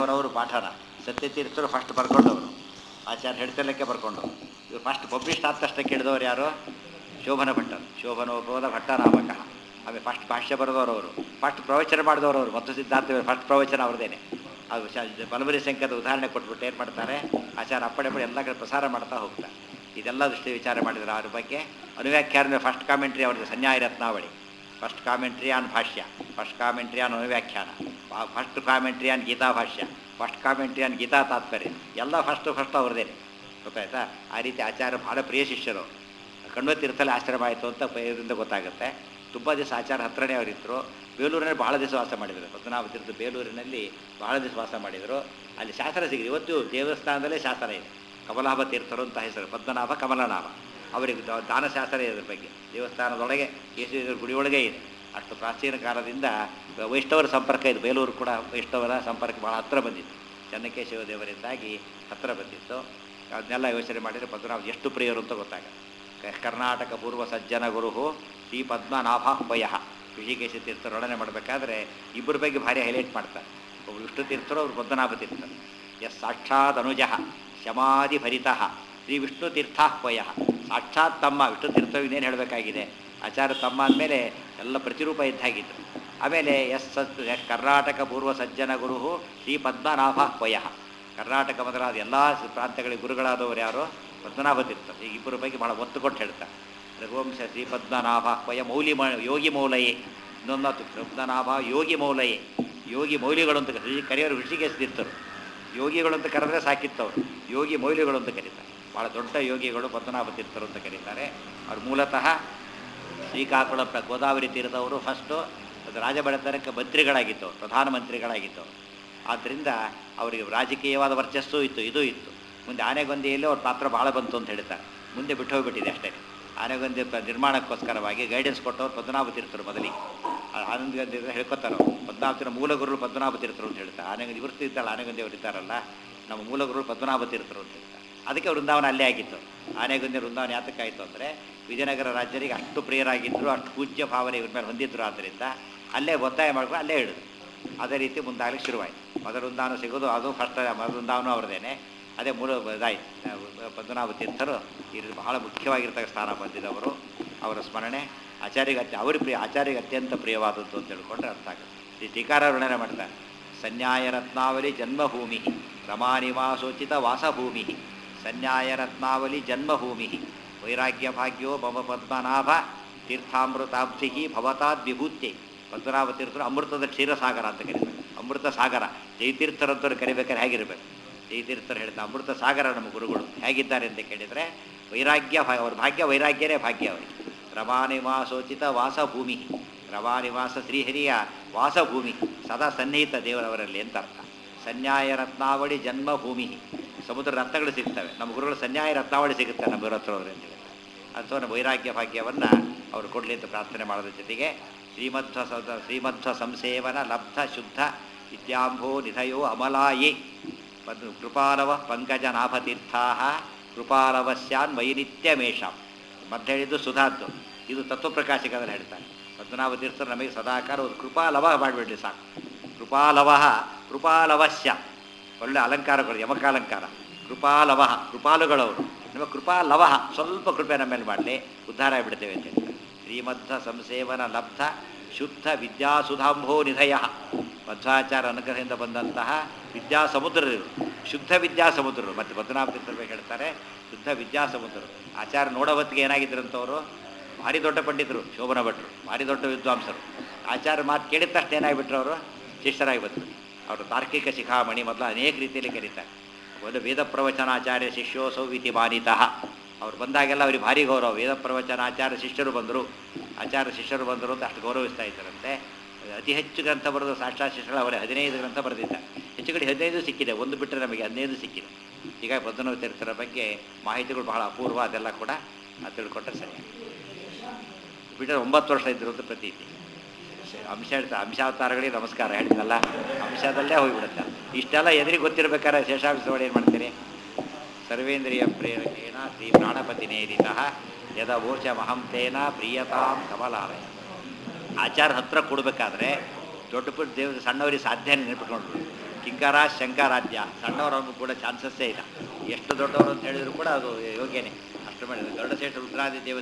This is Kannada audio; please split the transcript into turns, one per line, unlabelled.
ಅವರವರು ಪಾಠನ ಸತ್ಯತೀರ್ಥರು ಫಸ್ಟ್ ಬರ್ಕೊಂಡವರು ಆಚಾರ್ಯ ಹಿಡ್ತಲಕ್ಕೆ ಬರ್ಕೊಂಡವರು ಇವರು ಫಸ್ಟ್ ಪಬ್ಲಿಷ್ಡ್ ಆದ ತಕ್ಷಣ ಕೇಳಿದವರು ಯಾರು ಶೋಭನ ಭಟ್ಟರು ಶೋಭನೋಪೋದ ಭಟ್ಟನಾಮಕ ಆಮೇಲೆ ಫಸ್ಟ್ ಭಾಷ್ಯ ಬರೆದವರು ಅವರು ಫಸ್ಟ್ ಪ್ರವಚನ ಮಾಡಿದವರು ಅವರು ಮತ್ತು ಸಿದ್ಧಾಂತ ಫಸ್ಟ್ ಪ್ರವಚನ ಅವ್ರದ್ದೇನೆ ಅದು ಶ ಬಲಬರಿ ಸಂಖ್ಯಾದ ಉದಾಹರಣೆ ಕೊಟ್ಬಿಟ್ಟು ಏನು ಮಾಡ್ತಾರೆ ಆಚಾರ ಅಪ್ಪಡೆ ಪಡೆ ಎಲ್ಲ ಕಡೆ ಪ್ರಸಾರ ಮಾಡ್ತಾ ಹೋಗ್ತಾರೆ ಇದೆಲ್ಲ ದೃಷ್ಟಿ ವಿಚಾರ ಮಾಡಿದ್ರು ಅದ್ರ ಬಗ್ಗೆ ಅನುವ್ಯಾಖ್ಯಾನ ಫಸ್ಟ್ ಕಾಮೆಂಟ್ರಿ ಅವ್ರದ್ದು Sanyaya Ratnavali first commentary on Bhashya first commentary on Anuvyakhyana first commentary on Gita Bhashya first commentary on Geetha ತಾತ್ಪರ್ಯ ಎಲ್ಲ ಫಸ್ಟ್ ಫಸ್ಟ್ ಅವ್ರದ್ದೇನೆ ಗೊತ್ತಾಯ್ತಾ ಆ ರೀತಿ ಆಚಾರ್ಯ ಭಾಳ ಪ್ರಿಯ ಶಿಷ್ಯರು ಕಣ್ವತೀರ್ಥಲ್ಲಿ ಆಶ್ರಮ ಆಯಿತು ಅಂತ ಇದರಿಂದ ಗೊತ್ತಾಗುತ್ತೆ ತುಂಬ ದಿವಸ ಆಚಾರ ಹತ್ರನೇ ಅವರಿದ್ದರು ಬೇಲೂರಿನಲ್ಲಿ ಭಾಳ ದಿವಸ ವಾಸ ಮಾಡಿದರು ಪದ್ಮನಾಭ ತೀರ್ಥ ಬೇಲೂರಿನಲ್ಲಿ ಭಾಳ ದಿವಸ ವಾಸ ಮಾಡಿದರು ಅಲ್ಲಿ ಶಾಸ್ತ್ರ ಸಿಗಿದೆ ಇವತ್ತು ದೇವಸ್ಥಾನದಲ್ಲೇ ಶಾಸ್ತ್ರ ಇದೆ ಕಮಲಾಭ ತೀರ್ಥರು ಅಂತ ಹೆಸರು ಪದ್ಮನಾಭ ಕಮಲನಾಭ ಅವರಿಗೆ ದ- ದಾನಶಾಸ್ತ್ರ ಇದೆ ಅದ್ರ ಬಗ್ಗೆ ದೇವಸ್ಥಾನದೊಳಗೆ ಕೇಸರಿ ಗುಡಿಯೊಳಗೆ ಇದೆ ಅಷ್ಟು ಪ್ರಾಚೀನ ಕಾಲದಿಂದ ವೈಷ್ಣವರ ಸಂಪರ್ಕ ಇದೆ ಬೇಲೂರು ಕೂಡ ವೈಷ್ಣವರ ಸಂಪರ್ಕ ಭಾಳ ಹತ್ತಿರ ಬಂದಿತ್ತು ಚೆನ್ನಕೇಶವ ದೇವರಿಂದಾಗಿ ಹತ್ತಿರ ಬಂದಿತ್ತು ಅದನ್ನೆಲ್ಲ ಯೋಚನೆ ಮಾಡಿದರೆ ಪದ್ಮನಾಭ ಎಷ್ಟು ಪ್ರಿಯರು ಅಂತ ಗೊತ್ತಾಗುತ್ತೆ ಕ- ಕರ್ನಾಟಕ ಪೂರ್ವ ಸಜ್ಜನ ಗುರು ಶ್ರೀ ಪದ್ಮನಾಭಾಹ್ವಯ ಋಷಿಕೇಶ ತೀರ್ಥರೊಡನೆ ಮಾಡಬೇಕಾದ್ರೆ ಇಬ್ಬರ ಬಗ್ಗೆ ಭಾರಿ ಹೈಲೈಟ್ ಮಾಡ್ತಾರೆ ಒಬ್ಬ ವಿಷ್ಣು ತೀರ್ಥರು ಅವರು ಪದ್ಮನಾಭ ತೀರ್ಥರು ಎಸ್ ಸಾಕ್ಷಾತ್ ಅನುಜ ಶಮಾಧಿ ಭರಿತಃ ಶ್ರೀ ವಿಷ್ಣು ತೀರ್ಥಾಹ್ವಯ ಸಾಕ್ಷಾತ್ ತಮ್ಮ ವಿಷ್ಣು ತೀರ್ಥ ಇನ್ನೇನು ಹೇಳಬೇಕಾಗಿದೆ ಆಚಾರ್ಯ ತಮ್ಮ ಅಂದಮೇಲೆ ಎಲ್ಲ ಪ್ರತಿರೂಪ ಇದ್ದಾಗಿತ್ತು ಆಮೇಲೆ ಎಸ್ ಸತ್ ಎಸ್ ಕರ್ನಾಟಕ ಪೂರ್ವ ಸಜ್ಜನ ಗುರು ಶ್ರೀ ಪದ್ಮನಾಭಾಹ್ವಯ ಕರ್ನಾಟಕ ಮೊದಲಾದ ಎಲ್ಲ ಪ್ರಾಂತ್ಯಗಳಿಗೆ ಗುರುಗಳಾದವರು ಯಾರು ಪದ್ಮನಾಭ ತೀರ್ಥ ಈ ಇಬ್ಬರ ಬಗ್ಗೆ ಭಾಳ ಒತ್ತು ಕೊಟ್ಟು ಹೇಳ್ತಾರೆ ರಘುವಂಶ ಶ್ರೀ ಪದ್ಮನಾಭಾಹ್ವಯ ಮೌಲಿ ಮ ಯೋಗಿ ಮೌಲಯೇ ಇನ್ನೊಂದು ಪದ್ಮನಾಭ ಯೋಗಿ ಮೌಲಯೇ ಯೋಗಿ ಮೌಲಿಗಳು ಅಂತ ಕರೀ- ಕರೆಯೋರು ಋಷಿಕೇಶ ತೀರ್ಥರು ಯೋಗಿಗಳು ಅಂತ ಕರೆದ್ರೆ ಸಾಕಿತ್ತವರು ಯೋಗಿ ಮೌಲ್ಯಗಳು ಅಂತ ಕರೀತಾರೆ ಭಾಳ ದೊಡ್ಡ ಯೋಗಿಗಳು ಪದ್ಮನಾಭ ತೀರ್ಥರು ಅಂತ ಕರೀತಾರೆ ಅವ್ರು ಮೂಲತಃ ಶ್ರೀಕಾಕುಳ ಪ್ರ ಗೋದಾವರಿ ತೀರದವರು ಫಸ್ಟು ಅದು ರಾಜಬಡತನಕ್ಕೆ ಮಂತ್ರಿಗಳಾಗಿತ್ತು ಪ್ರಧಾನಮಂತ್ರಿಗಳಾಗಿತ್ತು ಆದ್ದರಿಂದ ಅವರಿಗೆ ರಾಜಕೀಯವಾದ ವರ್ಚಸ್ಸು ಇತ್ತು ಇದು ಇತ್ತು ಮುಂದೆ ಆನೆಗೊಂದಿಯಲ್ಲಿ ಅವ್ರ ಪಾತ್ರ ಭಾಳ ಬಂತು ಅಂತ ಹೇಳ್ತಾರೆ ಮುಂದೆ ಬಿಟ್ಟು ಹೋಗ್ಬಿಟ್ಟಿದೆ ಅಷ್ಟೇ ಆನೆಗೊಂದಿ ಪ- ನಿರ್ಮಾಣಕ್ಕೋಸ್ಕರವಾಗಿ ಗೈಡೆನ್ಸ್ ಕೊಟ್ಟವ್ರು ಪದ್ಮನಾಭ ತೀರ್ಥರು ಮೊದಲಿಗೆ ಆ ಆನಂದ ಗಾಂಧಿ ಹೇಳ್ಕೊತಾರೆ ಅವ್ರು. ಪದ್ಮನಾಭ ತೀರ್ಥ ಮೂಲ ಗುರುಗಳು ಪದ್ಮನಾಭ ತೀರ್ಥರು ಅಂತ ಹೇಳ್ತಾರೆ ಆನೆಗೊಂದಿ ಇವರು ಇರ್ತಾರಲ್ಲ ಆನೆಗೊಂದಿ ಅವರು ಇರ್ತಾರಲ್ಲ ನಮ್ಮ ಮೂಲ ಗುರುಗಳು ಪದ್ಮನಾಭ ತೀರ್ಥರು ಅಂತ ಹೇಳ್ತಾರೆ ಅದಕ್ಕೆ ವೃಂದಾವನ ಅಲ್ಲೇ ಆಗಿತ್ತು ಆನೆಗೊಂದಿ ವೃಂದಾವನ ಯಾತಕ್ಕಾಯಿತು ಅಂದರೆ ವಿಜಯನಗರ ರಾಜ್ಯರಿಗೆ ಅಷ್ಟು ಪ್ರಿಯರಾಗಿದ್ದರು ಅಷ್ಟು ಪೂಜ್ಯ ಭಾವನೆ ಇವ್ರ ಮೇಲೆ ಹೊಂದಿದ್ರು ಆದ್ದರಿಂದ ಅಲ್ಲೇ ಒತ್ತಾಯ ಮಾಡ್ಕೊಂಡು ಅಲ್ಲೇ ಹೇಳಿದ್ರು ಅದೇ ರೀತಿ ಮುಂದಾಗಲಿಕ್ಕೆ ಶುರುವಾಯಿತು ಮೊದಲ ವೃಂದಾವನ ಸಿಗೋದು ಅದು ಫಸ್ಟ್ ಮೊದಲ ವೃಂದಾವನ ಅವ್ರದ್ದೇನೆ ಅದೇ ಮೂಲ ಇದಾಯಿತು ಪದ್ಮನಾಭ ತೀರ್ಥರು ಇಲ್ಲಿ ಬಹಳ ಮುಖ್ಯವಾಗಿರ್ತಕ್ಕ ಸ್ಥಾನ ಬಂದಿದ್ದವರು ಅವರ ಸ್ಮರಣೆ ಆಚಾರ್ಯಗೆ ಅತ್ಯ ಅವ್ರ ಪ್ರಿಯ ಆಚಾರ್ಯಗೆ ಅತ್ಯಂತ ಪ್ರಿಯವಾದದ್ದು ಅಂತ ತಿಳ್ಕೊಂಡ್ರೆ ಅರ್ಥ ಆಗುತ್ತೆ ಈ ಟೀಕಾರ ವರ್ಣನೆ ಮಾಡ್ತಾರೆ ಸನ್ಯಾಯ ರತ್ನಾವಲಿ ಜನ್ಮಭೂಮಿ ರಮಾನಿವಾಸೋಚಿತ ವಾಸಭೂಮಿ ಸನ್ಯಾಯ ರತ್ನಾವಲಿ ಜನ್ಮಭೂಮಿ ವೈರಾಗ್ಯ ಭಾಗ್ಯೋ ಮಮ ಪದ್ಮನಾಭ ತೀರ್ಥಾಮೃತಾಬ್ಧಿ ಭವತಾದ್ ವಿಭೂತ್ಯೆ ಪದ್ಮನಾಭ ತೀರ್ಥರು ಅಮೃತದ ಕ್ಷೀರಸಾಗರ ಅಂತ ಕರೀತಾರೆ ಅಮೃತ ಸಾಗರ ಜಯತೀರ್ಥರಂತವ್ರು ಕರಿಬೇಕಾದ್ರೆ ಹೇಗಿರಬೇಕು ಜಯತೀರ್ಥರು ಹೇಳಿದ ಅಮೃತ ಸಾಗರ ನಮ್ಮ ಗುರುಗಳು ಹೇಗಿದ್ದಾರೆ ಅಂತ ಕೇಳಿದರೆ ವೈರಾಗ್ಯ ಭಾ ಅವ್ರ ಭಾಗ್ಯ ವೈರಾಗ್ಯನೇ ಭಾಗ್ಯ ಅವರಿಗೆ ರಮಾನಿವಾಸೋಚಿತ ವಾಸಭೂಮಿ ರಮಾನಿವಾಸ ಶ್ರೀಹರಿಯ ವಾಸಭೂಮಿ ಸದಾ ಸನ್ನಿಹಿತ ದೇವರವರಲ್ಲಿ ಅಂತ ಅರ್ಥ ಸನ್ಯಾಯ ರತ್ನಾವಳಿ ಜನ್ಮಭೂಮಿ ಸಮುದ್ರ ರತ್ನಗಳು ಸಿಗ್ತವೆ ನಮ್ಮ ಗುರುಗಳು ಸನ್ಯಾಯ ರತ್ನಾವಳಿ ಸಿಗುತ್ತೆ ನಮ್ಮ ಗುರು ಹತ್ರ ಅಂತ ಹೇಳ್ತಾರೆ ಅಥವಾ ನಮ್ಮ ವೈರಾಗ್ಯ ಭಾಗ್ಯವನ್ನು ಅವರು ಕೊಡಲಿ ಅಂತ ಪ್ರಾರ್ಥನೆ ಮಾಡೋದ್ರ ಜೊತೆಗೆ ಶ್ರೀಮಧ್ವ ಸದ ಶ್ರೀಮಧ್ವ ಸಂಸೇವನ ಲಬ್ಧ ಶುದ್ಧ ವಿದ್ಯಾಂಭೋ ನಿಧಯೋ ಅಮಲಾಯೇ ಪದ್ ಕೃಪಾಲವ ಪಂಕಜನಾಭತೀರ್ಥಾ ಕೃಪಾಲವಸ್ಯಾನ್ ವೈನಿತ್ಯಮೇಷಾಂ ಮತ್ತೆ ಹೇಳಿದ್ದು ಸುಧಾದ್ದು ಇದು ತತ್ವಪ್ರಕಾಶಿಕದಲ್ಲಿ ಹೇಳ್ತಾರೆ ಪದ್ಮನಾಭ ತೀರ್ಥರು ನಮಗೆ ಸದಾಕಾಲ ಒಂದು ಕೃಪಾಲವ ಮಾಡಿಬಿಡ್ರಿ ಸಾಕು ಕೃಪಾಲವ ಕೃಪಾಲವಸ್ಯ ಒಳ್ಳೆ ಅಲಂಕಾರಗಳು ಯಮಕಾಲಂಕಾರ ಕೃಪಾಲವ ಕೃಪಾಲುಗಳವರು ನಮ್ಮ ಕೃಪಾಲವ ಸ್ವಲ್ಪ ಕೃಪೆ ನಮ್ಮ ಮೇಲೆ ಮಾಡಲಿ ಉದ್ಧಾರ ಆಗಿಬಿಡ್ತೇವೆ ಅಂತ ಹೇಳ್ತಾರೆ ಶ್ರೀಮಧ್ವ ಸಂಸೇವನ ಲಬ್ಧ ಶುದ್ಧ ವಿದ್ಯಾಸುಧಾಂಭೋ ನಿಧಯ ಮಧ್ವಾಚಾರ ಅನುಗ್ರಹದಿಂದ ಬಂದಂತಹ ವಿದ್ಯಾ ಸಮುದ್ರರು ಶುದ್ಧ ವಿದ್ಯಾ ಸಮುದ್ರರು ಮತ್ತು ಪದ್ಮನಾಭ ತೀರ್ಥರ ಬಗ್ಗೆ ಹೇಳ್ತಾರೆ ಶುದ್ಧ ವಿದ್ಯಾ ಸಮುದ್ರರು ಆಚಾರ ನೋಡೋ ಹೊತ್ತಿಗೆ ಏನಾಗಿದ್ರಂಥವರು ಭಾರಿ ದೊಡ್ಡ ಪಂಡಿತರು ಶೋಭನ ಭಟ್ರು ಭಾರಿ ದೊಡ್ಡ ವಿದ್ವಾಂಸರು ಆಚಾರ ಮಾತು ಕೇಳಿದ ತಕ್ಷಣ ಏನಾಗಿಬಿಟ್ರು ಅವರು ಶಿಷ್ಯರಾಗಿ ಬಂದರು ಅವರು ತಾರ್ಕಿಕ ಶಿಖಾಮಣಿ ಮೊದಲು ಅನೇಕ ರೀತಿಯಲ್ಲಿ ಕರೀತಾರೆ ಒಂದು ವೇದ ಪ್ರವಚನಾಚಾರ್ಯ ಶಿಷ್ಯೋಸೌ ಇತಿ ಮಾನಿತಃ ಅವ್ರು ಬಂದಾಗೆಲ್ಲ ಅವ್ರಿಗೆ ಭಾರಿ ಗೌರವ ವೇದ ಪ್ರವಚನಾಚಾರ್ಯ ಶಿಷ್ಯರು ಬಂದರು ಆಚಾರ್ಯ ಶಿಷ್ಯರು ಬಂದರು ಅಂತ ಅಷ್ಟು ಗೌರವಿಸ್ತಾ ಇದ್ದಾರಂತೆ ಅತಿ ಹೆಚ್ಚು ಗ್ರಂಥ ಬರೆದು ಸಾಕ್ಷಾತ್ ಶಿಷ್ಯರು ಅವರೇ ಹದಿನೈದು ಗ್ರಂಥ ಬರೆದಿದ್ದಾರೆ ಹೆಚ್ಚು ಕಡೆ ಹದಿನೈದು ಸಿಕ್ಕಿದೆ ಒಂದು ಬಿಟ್ಟರೆ ನಮಗೆ ಹದಿನೈದು ಸಿಕ್ಕಿದೆ ಹೀಗಾಗಿ ಪದ್ಮನಾಭ ತೀರ್ಥರ ಬಗ್ಗೆ ಮಾಹಿತಿಗಳು ಬಹಳ ಅಪೂರ್ವ ಅದೆಲ್ಲ ಕೂಡ ಅದು ತಿಳ್ಕೊಂಡ್ರೆ ಸರಿ ಬಿಟ್ಟರೆ ಒಂಬತ್ತು ವರ್ಷ ಇದ್ರು ಅಂತ ಪ್ರತೀತಿ ಅಂಶ ಹೇಳ್ತಾ ಅಂಶಾವತಾರಗಳಿಗೆ ನಮಸ್ಕಾರ ಹೇಳ್ತೀನಲ್ಲ ಅಂಶದಲ್ಲೇ ಹೋಗಿಬಿಡುತ್ತೆ ಇಷ್ಟೆಲ್ಲ ಎದುರಿಗೆ ಗೊತ್ತಿರ್ಬೇಕಾದ್ರೆ ಶೇಷಾಂಶಗಳು ಏನು ಮಾಡ್ತೀರಿ ಸರ್ವೇಂದ್ರಿಯ ಪ್ರೇರಕೇಣ ಶ್ರೀ ಪ್ರಾಣಪತಿ ನೇರಿತಃ ಯದ ಓಚ ಮಹಂತೇನ ಪ್ರಿಯತಾಂ ಕಮಲಾಲಯ ಆಚಾರ ಹತ್ರ ಕೊಡಬೇಕಾದ್ರೆ ದೊಡ್ಡ ಪುಟ್ಟ ದೇವ್ರ ಸಣ್ಣವರಿಗೆ ಸಾಧ್ಯ ನೆನಪಿಟ್ಕೊಂಡ್ರು ಕಿಂಕರ ಶಂಕರಾಧ್ಯ ಸಣ್ಣವರನ್ನು ಕೂಡ ಚಾನ್ಸಸ್ಸೇ ಇಲ್ಲ ಎಷ್ಟು ದೊಡ್ಡವರು ಅಂತ ಹೇಳಿದ್ರು ಕೂಡ ಅದು ಯೋಗ್ಯನೇ ಅಷ್ಟು ಮಾಡಿದ್ರು ಗರುಡ ಶೇಷ ರುದ್ರಾದಿ ದೇವತೆ